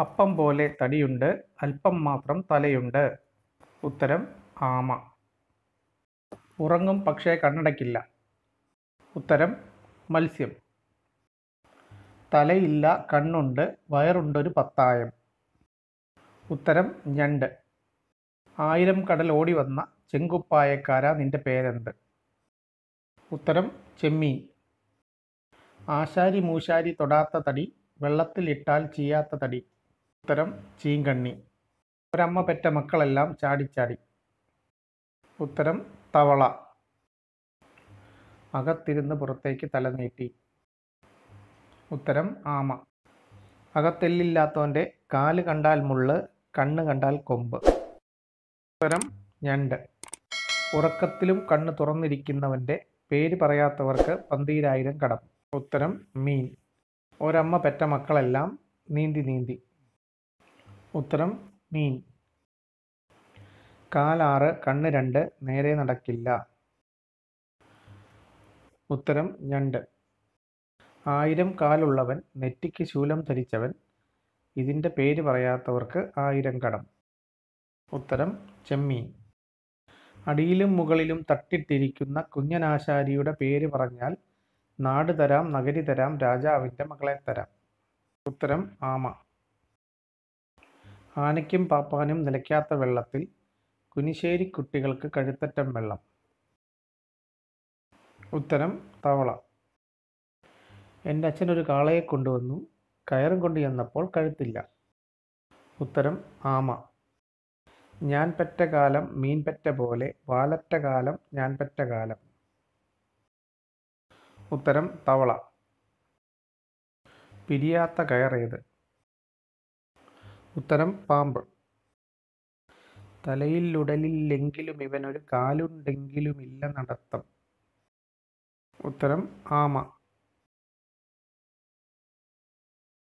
അപ്പം പോലെ തടിയുണ്ട് അല്പം മാത്രം തലയുണ്ട് ഉത്തരം ആമ ഉറങ്ങും പക്ഷേ കണ്ണടയ്ക്കില്ല ഉത്തരം മത്സ്യം തലയില്ല കണ്ണുണ്ട് വയറുണ്ടൊരു പത്തായം ഉത്തരം ഞണ്ട് ആയിരം കടൽ ഓടി വന്ന ചെങ്കുപ്പായക്കാര നിന്റെ പേരെന്ത് ഉത്തരം ചെമ്മീൻ ആശാരി മൂശാരി തൊടാത്ത തടി വെള്ളത്തിലിട്ടാൽ ചീയാത്ത തടി ഉത്തരം ചീങ്കണ്ണി ഒരമ്മ പെറ്റ മക്കളെല്ലാം ചാടിച്ചാടി ഉത്തരം തവള അകത്തിരുന്ന് പുറത്തേക്ക് തല നീട്ടി ഉത്തരം ആമ അകത്തെല്ലില്ലാത്തവൻ്റെ കാല് കണ്ടാൽ മുള്ള് കണ്ണ് കണ്ടാൽ കൊമ്പ് ഉത്തരം ഞണ്ട് ഉറക്കത്തിലും കണ്ണ് തുറന്നിരിക്കുന്നവൻ്റെ പേര് പറയാത്തവർക്ക് പന്തീരായിരം കടം ഉത്തരം മീൻ ഒരമ്മ പെറ്റ മക്കളെല്ലാം നീന്തി നീന്തി ഉത്തരം മീൻ കാലാറ് കണ്ണ് രണ്ട് നേരെ നടക്കില്ല ഉത്തരം ഞണ്ട് ആയിരം കാലുള്ളവൻ നെറ്റിക്ക് ശൂലം ധരിച്ചവൻ ഇതിൻ്റെ പേര് പറയാത്തവർക്ക് ആയിരം കടം ഉത്തരം ചെമ്മീൻ അടിയിലും മുകളിലും തട്ടിട്ടിരിക്കുന്ന കുഞ്ഞനാശാരിയുടെ പേര് പറഞ്ഞാൽ നാട് തരാം നഗരി തരാം രാജാവിൻ്റെ മകളെ തരാം ഉത്തരം ആമ ആനയ്ക്കും പാപ്പാനും നിലയ്ക്കാത്ത വെള്ളത്തിൽ കുനിശ്ശേരി കുട്ടികൾക്ക് കഴുത്തറ്റം വെള്ളം ഉത്തരം തവള എൻ്റെ അച്ഛൻ ഒരു കാളയെ കൊണ്ടുവന്നു കയറും കൊണ്ട് ചെന്നപ്പോൾ കഴുത്തില്ല ഉത്തരം ആമ ഞാൻ പെറ്റ കാലം മീൻ പെറ്റ പോലെ വാലറ്റ കാലം ഞാൻ പെറ്റ കാലം ഉത്തരം തവള പിരിയാത്ത കയറേത് ഉത്തരം പാമ്പ് തലയിലുടലില്ലെങ്കിലും ഇവനൊരു കാലുണ്ടെങ്കിലുമില്ല നടത്തം ഉത്തരം ആമ